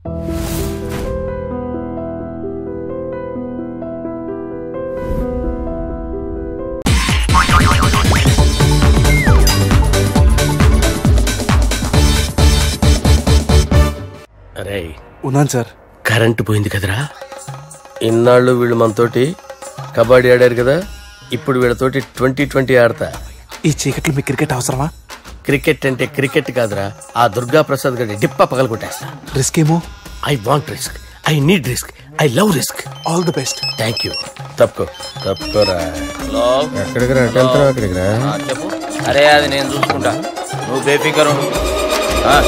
అరే ఉన్నాను sir current పోయింది కదరా ఇన్నాళ్ళు వీళ్ళు మనతోటి కబడ్డీ ఆడారు కదా ఇప్పుడు వీళ్ళతోటి ట్వంటీ ట్వంటీ ఆడతా ఈ చీకట్లో మీ క్రికెట్ అవసరమా క్రికెట్ అంటే క్రికెట్ కాదురా ఆ దుర్గా ప్రసాద్ గారి డిప్ప పగల కొట్టేస్తా రిస్క్ ఏమో I want risk I need risk I love risk all the best thank you తప్పుకో తప్పుకోరా హలో ఎక్కడికి రా అటు వెళ్తున్నావు అక్కడికి రా ఆ, చెప్పు అరే అది నేను చూసుకుంటా నువ్వు బేఫికర్ ఉండు. ఆ.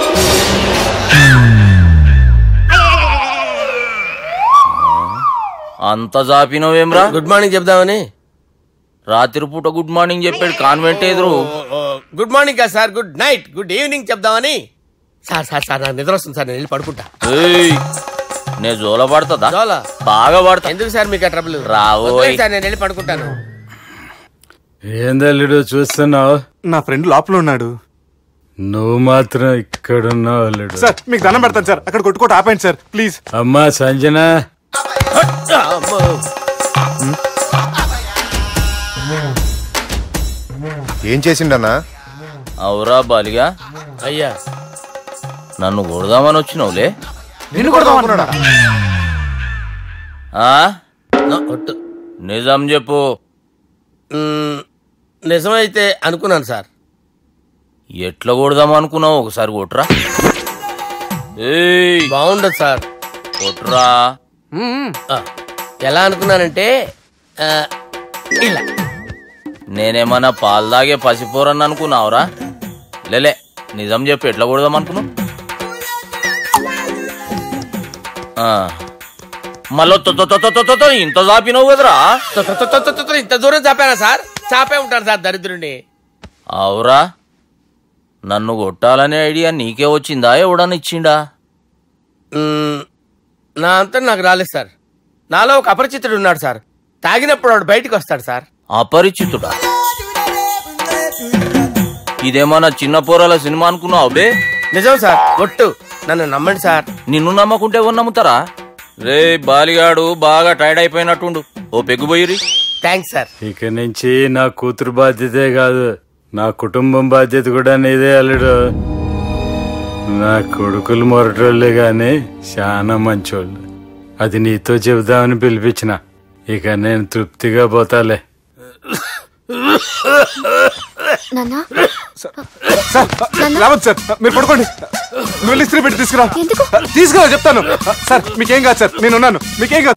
అంత జాపినవేమ్రా గుడ్ మార్నింగ్ చెప్దామని రాత్రి పూట గుడ్ మార్నింగ్ చెప్పాడు కాన్వెంట్ ఎదురు గుడ్ మార్నింగ్ కదా sir good night good evening చెప్దామని సార్ సార్ సార్ నాకు నిద్ర వస్తుంది సార్ నేను వెళ్ళి పడుకుంటా ఏయ్, నే జోల పడుతుందా జోలా? బాగా పడతా ఎందుకు సార్ మీకు ఆ ట్రబుల్ రావోయ్. వదిలేయ్ సార్ నేను వెళ్ళి పడుకుంటాను ఏందల్లుడు చూస్తున్నావు నా ఫ్రెండ్ లోపల ఉన్నాడు నువ్వు మాత్రం ఇక్కడున్నావు అల్లుడు సార్ మీకు దండం పెడతాను సార్ అక్కడ కొట్టుకోట ఆపండి సార్ ప్లీజ్ అమ్మా సంజన అమ్మో. ఏం చేసిండన్నా అవురా బాలిగా అయ్యా నన్ను కొడదామని వచ్చినావులే నిన్ను కొడదామన్నాడా ఆ నా ఒట్టు. నిజం చెప్పు మ్, నిజమైతే అనుకున్నాను సార్ ఎట్లా కొడదాం అనుకున్నావు ఒకసారి కొట్రా ఏయ్ బాగుండదు సార్ కొట్రా ఆ, ఎలా అనుకున్నానంటే ఆ, ఇలా నేనేమన్నా పాలు తాగే పసిపోరని అనుకున్నావురా లేలే నిజం చెప్పు ఎట్లా కొడదాం అనుకున్నావు ఆ. మళ్ళా తొ- తొ- తొ- తొ- తొ- తొ- తొ ఇంత చాపినావు కదరా తొ- తొ- తొ- తొ- తొ- తొ- ఇంత దూరం చాపానా సార్ చాపే ఉంటాను సార్ దరిద్రుడిని అవురా నన్ను కొట్టాలనే ఐడియా నీకే వచ్చిందా ఎవడని ఇచ్చిండా మ్, నా అంతా నాకు రాలేదు సార్ నాలో ఒక అపరిచితుడు ఉన్నాడు సార్ తాగినప్పుడు వాడు బయటికి వస్తాడు సార్ అపరిచితుడా ఇదేమన్నా చిన్న పోరాల సినిమా అనుకున్నావు బే నిజం సార్ ఒట్టు నన్ను నమ్మండి సార్ నిన్ను నమ్మకుంటే ఎవరు నమ్ముతారా రే బాలిగాడు బాగా టైర్డ్ అయిపోయినట్టుండు ఓ పెగ్గుబోయిరి థ్యాంక్స్ సార్ ఇక నుంచి నా కూతురు బాధ్యతే కాదు నా కుటుంబం బాధ్యత కూడా నీదే అల్లుడు నా కొడుకులు మొరటోళ్ళే గాని చాలా మంచోళ్ళు అది నీతో చెబుదామని పిలిపించిన ఇక నేను తృప్తిగా పోతాలే నాన్న సార్ రావద్దు సార్ మీరు పడుకోండి నువ్వు వెళ్ళి ఇస్త్రీ పెట్టి తీసుకురా ఎందుకు? తీసుకురా చెప్తాను సార్ మీకేం కాదు సార్ నేను ఉన్నాను మీకేం కాదు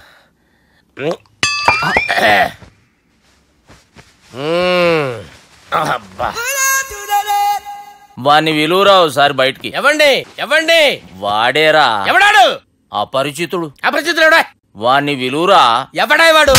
మ్, అబ్బా. వాణ్ణి విలువరా ఒకసారి బయటికి ఎవండి ఎవండి వాడేరా ఎవడాడు అపరిచితుడు అపరిచితుడు ఎవడా వాణ్ణి విలువరా ఎవడా వాడు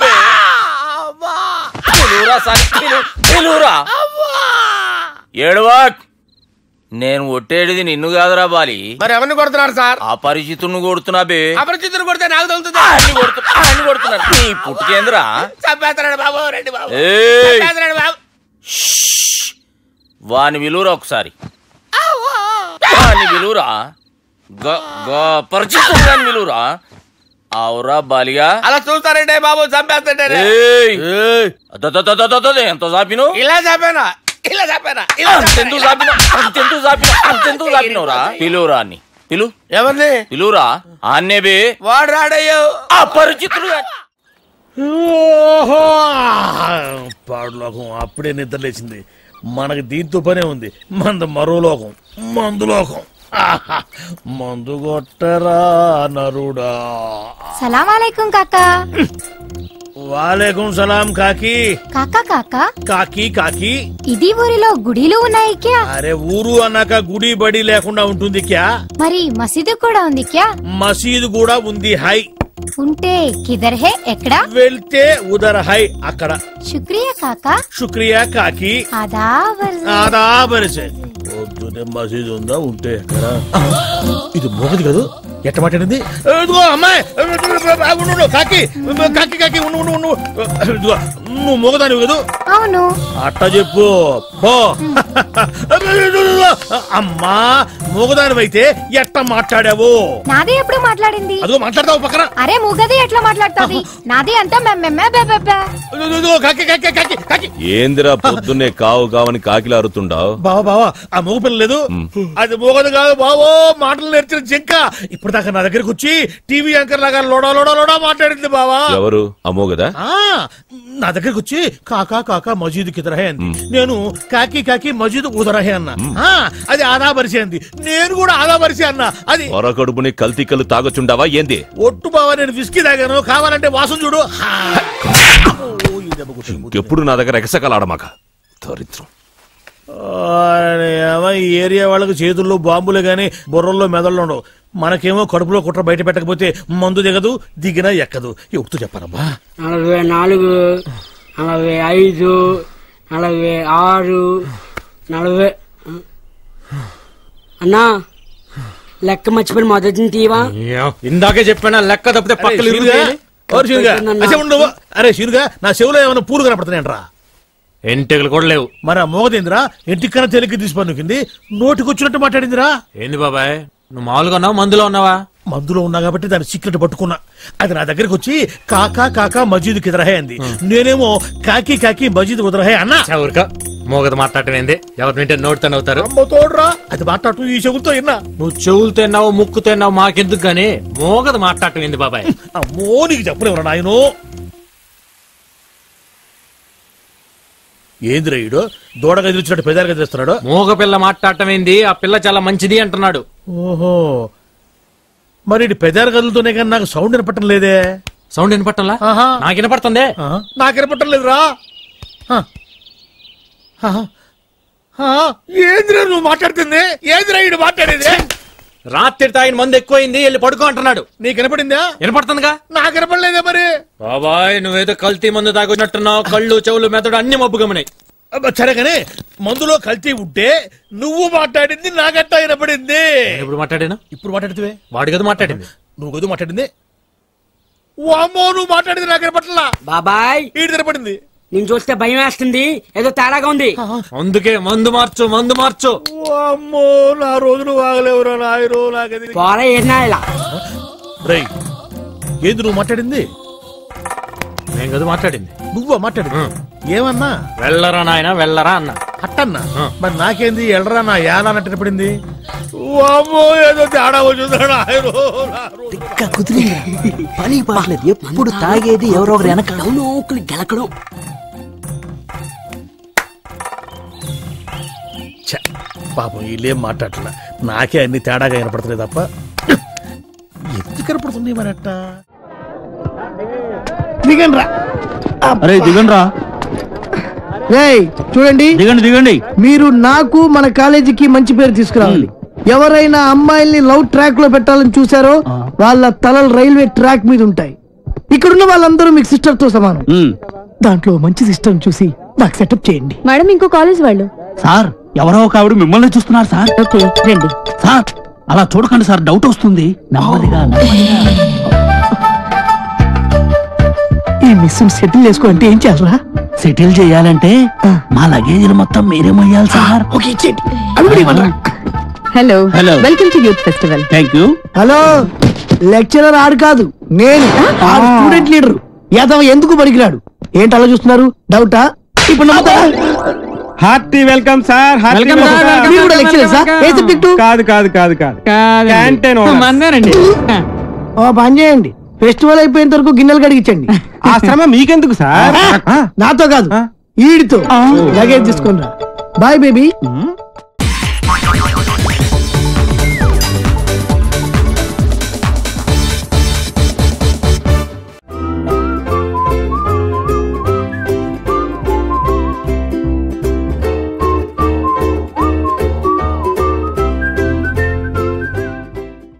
విలువరా సార్ విలువరా ఏడవాక్ నేను ఒట్టేడిది నిన్ను కాదురా బాలి మరి ఎవరిని కొడుతున్నారు సార్ అపరిచితుడిని కొడుతున్నా బే అపరిచితుడు కొడితే నాకు తగులుతుంది ఆయన్ని కొడుతున్నా ఆయన్ని కొడుతున్నారు నీ పుట్టుకేంద్రా చంపేస్తున్నాడు బాబు రండి బాబు ఏయ్ చంపేస్తున్నాడు బాబు వాని విలువరా ఒకసారి వాని విలువరా గ- గ- పరిచితుడు గాని విలువరా అవురా బాలిగా అలా చూస్తారంటే బాబు చంపేస్తాడే ఏయ్ అదదదదదదద, ఎంత చాపిను ఇలా చంపానా ఇలా చంపానా ఇలా అంతెందుకు చంపానా? చాపిన అంతెందుకు చాపిన అంతెందుకు చాపినవురా పిలువురా అని పిలు ఎవరిని పిలువురా ఆన్నే బే వాడు రాడయ్యో అపరిచితుడు గాని పాడు లోకం అప్పుడే నిద్ర లేచింది మనకి దీంతో పనే ఉంది మంద మరో లోకం మందు లోకం ఆహా! మందు కొట్టరా నరుడా సలాం అలైకుం కాకా వాలేకుం సలాం కాకి కాకా కాకా కాకి కాకి ఇది ఊరిలో గుడిలు ఉన్నాయి క్యా అరే ఊరు అన్నాక గుడి బడి లేకుండా ఉంటుంది క్యా మరి మసీదు కూడా ఉంది క్యా మసీదు కూడా ఉంది హై ఉంటే కిదర్ హే ఎక్కడా వెళ్తే ఉదర్ హై అక్కడ శుక్రియా కాకా శుక్రియా కాకి ఆదావర్ ఆదా బరిసే పొద్దునే మసీదు ఉందా ఉంటే ఎక్కడ ఇది మోగది కదా ఎట్ట మాట్లాడింది ఇదిగో అమ్మాయి ఉండు, ఉండు, కాకి కాకి కాకి ఉండు ఉండు ఉండు ఇదిగో నువ్వు మొగదాని కదూ అవును అట్ట చెప్పు పో అమ్మా మూగదాని అయితే ఎట్ట మాట్లాడావు నాది ఎప్పుడు మాట్లాడింది అదిగో మాట్లాడతావు పక్కన అరే మూగది ఎట్లా మాట్లాడుతుంది నాది అంతా మెమ్మెమ్మే బెబ్బెబ్బే ఇదిగో కాకి కాకి కాకి కాకి ఏందిరా పొద్దున్నే కావు కావని కాకిలా అరుతుండావు బావా బావా ఆ మూగ పిల్ల లేదు అది మూగది కాదు బావో మాటలు నేర్చిన జింక ఇప్పుడు దాకా నా దగ్గరకు వచ్చి టీవీ యాంకర్ లాగా లోడా లోడా లోడా మాట్లాడింది బావా ఎవరు అమ్మోగదా ఆ నా దగ్గరకు వచ్చి కాకా కాకా మజీద్ కిదరహే అంది నేను కాకి కాకి మజీద్ ఉదరహే అన్న ఆ, అది ఆదా పరిచే అంది నేను కూడా ఆదా పరిచే అన్న అది పొర కడుపుని కల్తీ కళ్ళు తాగొచ్చుండావా ఏంది ఒట్టు బావా నేను విస్కీ తాగాను కావాలంటే వాసన చూడు హా. ఓ, ఈ దెబ్బ కొట్టింది. ఎప్పుడు నా దగ్గర ఎగసకలాడమాక దరిద్రం ఆయన ఏమో ఈ ఏరియా వాళ్ళకి చేతుల్లో బాంబులే గాని బుర్రల్లో మెదళ్ళు ఉండవు మనకేమో కడుపులో కుట్ర బయట పెట్టకపోతే మందు దిగదు దిగినా ఎక్కదు ఎప్పుడు చెప్పారమ్మా నలభై నాలుగు నలభై ఐదు నలభై ఆరు నలభై అన్నా లెక్క మర్చిపోయిన మొదటి నుంచి తీవా ఇందాకే చెప్పాను లెక్క తప్పితే అరే, పక్కలు శీనుగా, ఓరి శీనుగా, అసలు ఉండవు. అరే శీనుగా నా చెవులో ఏమైనా పూలు కనపడుతున్నాయంట్రా ఎంటెగలు కూడా లేవు మరి ఆ మోగదేంద్రా ఇంటికన్నా తేలిక తీసి పన్నుకింది నోటికొచ్చినట్టు మాట్లాడిందిరా ఏంది బాబాయ్ నువ్వు మామూలుగా ఉన్నావు మందులో ఉన్నావా మందులో ఉన్నా కాబట్టి దాని సీక్రెట్ పట్టుకున్నా అది నా దగ్గరికి వచ్చి కాకా కాకా మజీద్ కిదరహే అంది నేనేమో కాకి కాకి మజీద్ కుదరహే అన్నా ఊరిక మోగదు మాట్లాడటం ఏంది ఎవరి వింటే నోటితో అవుతారు అమ్మ తోడురా అది మాట్లాడుతూ ఈ చెవులతో విన్నా నువ్వు చెవులు తిన్నావు ముక్కు తిన్నావు మాకెందుకు గానీ మోగదు మాట్లాడటం ఏంది బాబాయ్ అమ్మో నీకు చెప్పలేవురా నాయను ఏందిరా ఈడు దూడ గదిలిచ్చినట్టు పెదాలు గదిలిస్తున్నాడు మోగ పిల్ల మాట్లాడటం ఏంది ఆ పిల్ల చాలా మంచిది అంటున్నాడు ఓహో మరి ఇటు పెదాలు గదులతోనే కానీ నాకు సౌండ్ వినపట్టం లేదే సౌండ్ వినపట్టంలా ఆహా. నాకు వినపడుతుంది ఆ, నాకు వినపట్టం లేదురా ఆ. ఆ. ఆ, ఏందిరా నువ్వు మాట్లాడుతుంది ఏందిరా ఈడు మాట్లాడేది రాత్రి తాగిన మందు ఎక్కువైంది వెళ్ళి పడుకో అంటున్నాడు నీకు వినపడిందా వినపడుతుందిగా నాకు వినపడలేదే మరి బాబాయ్ నువ్వేదో కల్తీ మందు తాగున్నట్టున్నావు కళ్ళు చెవులు మెదడు అన్ని మబ్బు గమనాయి అబ్బా, సరే కానీ మందులో కల్తీ ఉంటే నువ్వు మాట్లాడింది నాకట్టా వినపడింది ఇప్పుడు మాట్లాడాను ఇప్పుడు మాట్లాడుతువే వాడి కదా మాట్లాడింది నువ్వు గదు మాట్లాడింది వామ్మో నువ్వు మాట్లాడింది నాకు వినపట్లా బాబాయ్ ఈడు వినపడింది నేను చూస్తే భయం వేస్తుంది ఏదో తేడాగా ఉంది అందుకే మందు మార్చు మందు మార్చు వామ్మో నా రోజులు వాగలేవురా నాయరు నాకది పోరా ఏనా ఇలా రై ఏంది నువ్వు మాట్లాడింది నేను కదా మాట్లాడింది నువ్వా మాట్లాడింది ఏమన్నా వెళ్ళరా నాయన వెళ్ళరా అన్న అట్టన్నా మరి నాకేంది ఎల్రా నా యాన అన్నట్టు వినపడింది వామ్మో ఏదో తేడా వచ్చిందా నాయరు నా రోజులు పని పాటలేదు ఎప్పుడు తాగేది ఎవరో ఒకరు వెనక నౌనోకులు గెలకడం ఛ, పాపం వీళ్ళేం మాట్లాడట్లా నాకే అన్ని తేడాగా వినపడుతున్నాయి తప్ప ఎందుకు కనపడుతున్నాయి మరి అట్ట దిగండ్రా అరే దిగండి రా రేయ్ చూడండి దిగండి దిగండి మీరు నాకు మన కాలేజీకి మంచి పేరు తీసుకురావాలి ఎవరైనా అమ్మాయిల్ని లవ్ ట్రాక్ లో పెట్టాలని చూసారో వాళ్ళ తలలు రైల్వే ట్రాక్ మీద ఉంటాయి ఇక్కడున్న వాళ్ళందరూ మీకు సిస్టర్ తో సమానం దాంట్లో మంచి సిస్టర్ చూసి నాకు సెటప్ చేయండి మేడం ఇంకో కాలేజ్ వాళ్ళు సార్ ఎవరో ఒక ఆవిడ మిమ్మల్ని చూస్తున్నారు సార్ ఓకే రండి సార్ అలా చూడకండి సార్ డౌట్ వస్తుంది నెమ్మదిగా నెమ్మదిగా. ఈ మిస్ సెటిల్ చేసుకో అంటే ఏం చేయాలరా సెటిల్ చేయాలంటే మా లగేజీలు మొత్తం మీరే మొయ్యాలి సార్ ఓకే ఇచ్చేయండి అవి కూడా ఇవ్వండి. Hello Hello. Welcome to youth festival thank you hello lecturer ఆడు కాదు నేను ఆడు స్టూడెంట్ లీడర్ యాదవ ఎందుకు పనికిరాడు ఏంటి అలా చూస్తున్నారు డౌటా ఇప్పుడు నమ్ముతారా hearty welcome sir Welcome, sir. మీరు కూడా lecturer, sir? ఏ subject? కాదు కాదు కాదు కాదు క్యాంటీన్ ఓ పని చేయండి ఫెస్టివల్ అయిపోయేంత వరకు గిన్నెలు కడిగించండి ఆ శ్రమ మీకెందుకు సార్ నాతో కాదు ఈడితో లగేజ్ తీసుకుని రా బాయ్ బేబీ